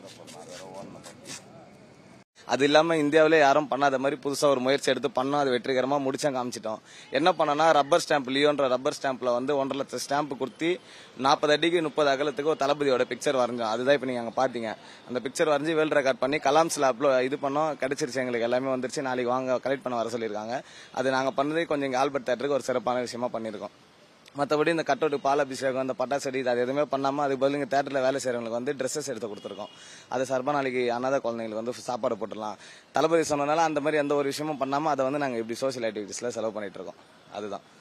அது இல்லாம இந்தியாவிலே யாரும் பண்ணாத மாதிரி புதுசா ஒரு முயற்சி எடுத்து பண்ணோம் அது வெற்றிகரமா முடிச்சா காமிச்சிட்டோம் என்ன பண்ணனா ரப்பர் ஸ்டாம்ப் லியோன்ற ரப்பர் ஸ்டாம்ப்ல வந்து ஒன்றரை லட்சம் ஸ்டாம்ப் குடுத்தி நாற்பது அடிக்கு முப்பது அகலத்துக்கு ஒரு தளபதியோட பிக்சர் வரைஞ்சோம் அதுதான் இப்ப நீங்க அங்க பாத்தீங்க அந்த பிக்சர் வரைஞ்சி வேர்ல்ட் ரெக்கார்ட் பண்ணி கலாம் ஸ்லாப்ல இது பண்ணோம் கிடைச்சிருச்சு எங்களுக்கு எல்லாமே வந்துருச்சு நாளைக்கு வாங்க கலெக்ட் பண்ண வர சொல்லியிருக்காங்க அது நாங்க பண்ணதே கொஞ்சம் இங்க ஆல்பர்ட் தேட்டருக்கு ஒரு சிறப்பான விஷயமா பண்ணியிருக்கோம் மற்றபடி இந்த கட்டோட்டு பால் அபிஷேகம் இந்த பட்டாசு அடி அது எதுவுமே பண்ணாம அதுக்கு பதில் இங்க தேட்டர்ல வேலை செய்யறவங்களுக்கு வந்து ட்ரெஸ்ஸஸ் எடுத்து கொடுத்துருக்கோம் அது சார்பா நாளைக்கு அனாதை குழந்தைங்களுக்கு வந்து சாப்பாடு போட்டுடலாம் தளபதி சொன்னனால அந்த மாதிரி எந்த ஒரு விஷயமும் பண்ணாம அதை வந்து நாங்க இப்படி சோஷியல் ஆக்டிவிட்டிஸ்ல செலவு பண்ணிட்டு இருக்கோம் அதுதான்